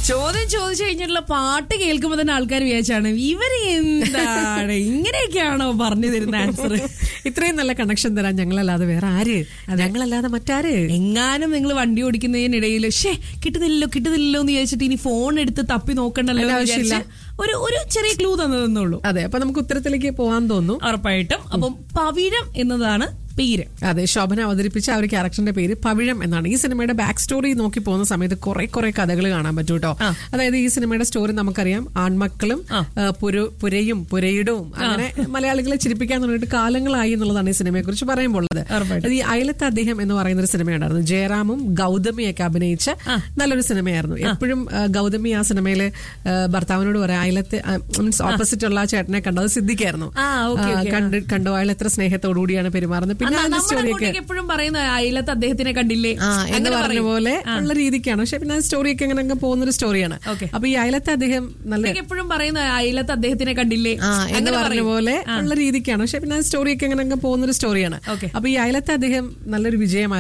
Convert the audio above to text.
ചോദ്യം ചോദിച്ചു കഴിഞ്ഞിട്ടുള്ള പാട്ട് കേൾക്കുമ്പോ തന്നെ ആൾക്കാർ വിചാരിച്ചാണ് ഇവര് എന്താണ് ഇങ്ങനെയൊക്കെയാണോ പറഞ്ഞു തരുന്ന ആൻസർ ഇത്രയും നല്ല കണക്ഷൻ തരാൻ ഞങ്ങളല്ലാതെ വേറെ ആര് ഞങ്ങളല്ലാതെ മറ്റാര് എങ്ങാനും നിങ്ങൾ വണ്ടി ഓടിക്കുന്നതിനിടയിൽ ഷേ കിട്ടുന്നില്ലല്ലോ കിട്ടുന്നില്ലല്ലോ എന്ന് വിചാരിച്ചിട്ട് ഇനി ഫോൺ എടുത്ത് തപ്പി നോക്കണ്ടല്ലോ എന്ന് അതിന്റെ ആവശ്യമില്ല. വിചാരിച്ച് ഒരു ഒരു ചെറിയ ക്ലൂ തന്നതെന്നുള്ളൂ അതെ അപ്പൊ നമുക്ക് ഉത്തരത്തിലേക്ക് പോകാൻ തോന്നുന്നു ഉറപ്പായിട്ടും അപ്പം പവിഴം എന്നതാണ് പേര് അതെ ശോഭന അവതരിപ്പിച്ച ആ ഒരു ക്യാരക്ടറിന്റെ പേര് പവിഴം എന്നാണ് ഈ സിനിമയുടെ ബാക്ക് സ്റ്റോറി നോക്കി പോകുന്ന സമയത്ത് കുറെ കുറെ കഥകൾ കാണാൻ പറ്റും കേട്ടോ അതായത് ഈ സിനിമയുടെ സ്റ്റോറി നമുക്കറിയാം ആൺമക്കളും ആ, പുരു- പുരയും പുരയിടവും അങ്ങനെ മലയാളികളെ ചിരിപ്പിക്കാൻ തുടങ്ങിയിട്ട് കാലങ്ങളായി എന്നുള്ളതാണ് ഈ സിനിമയെ കുറിച്ച് പറയുമ്പോൾ ഉള്ളത് ഉറപ്പായിട്ടും. അത് ഈ അയലത്ത് അദ്ദേഹം എന്ന് പറയുന്ന ഒരു സിനിമയുണ്ടായിരുന്നു ജയറാമും ഗൗതമിയൊക്കെ അഭിനയിച്ച നല്ലൊരു സിനിമയായിരുന്നു എപ്പോഴും ആ, ഗൗതമി ആ സിനിമയിൽ ഭർത്താവിനോട് പറയാം അയലത്ത് മീൻസ് ഓപ്പോസിറ്റ് ഉള്ള ആ ചേട്ടനെ കണ്ടത് സിദ്ധിക്കായിരുന്നു ആ, ഓക്കേ, ആ, ഓക്കേ. കണ്ട് കണ്ടു അയാൾ എത്ര സ്നേഹത്തോടുകൂടിയാണ് പെരുമാറുന്നത് പിന്നെ അതിന്റെ നമ്മുടെ സ്റ്റോറിയൊക്കെ അങ്ങോട്ടേക്ക് എപ്പോഴും പറയുന്ന അയലത്ത് അദ്ദേഹത്തിനെ കണ്ടില്ലേ ആ എന്ന് അങ്ങനെ പറഞ്ഞ പറയും. പോലെ ഉള്ള രീതിക്കാണ് പക്ഷെ പിന്നെ സ്റ്റോറിയൊക്കെ അങ്ങനെ അങ്ങ് പോകുന്നൊരു സ്റ്റോറിയാണ് ഓക്കേ. അപ്പൊ ഈ അയലത്തെ അദ്ദേഹം നല്ല അങ്ങോട്ടേക്ക് എപ്പോഴും പറയുന്ന അയലത്ത് അദ്ദേഹത്തിനെ കണ്ടില്ലേ ആ എന്ന് അങ്ങനെ പറഞ്ഞ പറയും. പോലെ ഉള്ള രീതിക്കാണ് പക്ഷെ പിന്നെ സ്റ്റോറിയൊക്കെ അങ്ങനെ അങ്ങ് പോകുന്നൊരു സ്റ്റോറിയാണ് ഓക്കേ. അപ്പൊ ഈ അയലത്തെ അദ്ദേഹം നല്ലൊരു വിജയമായി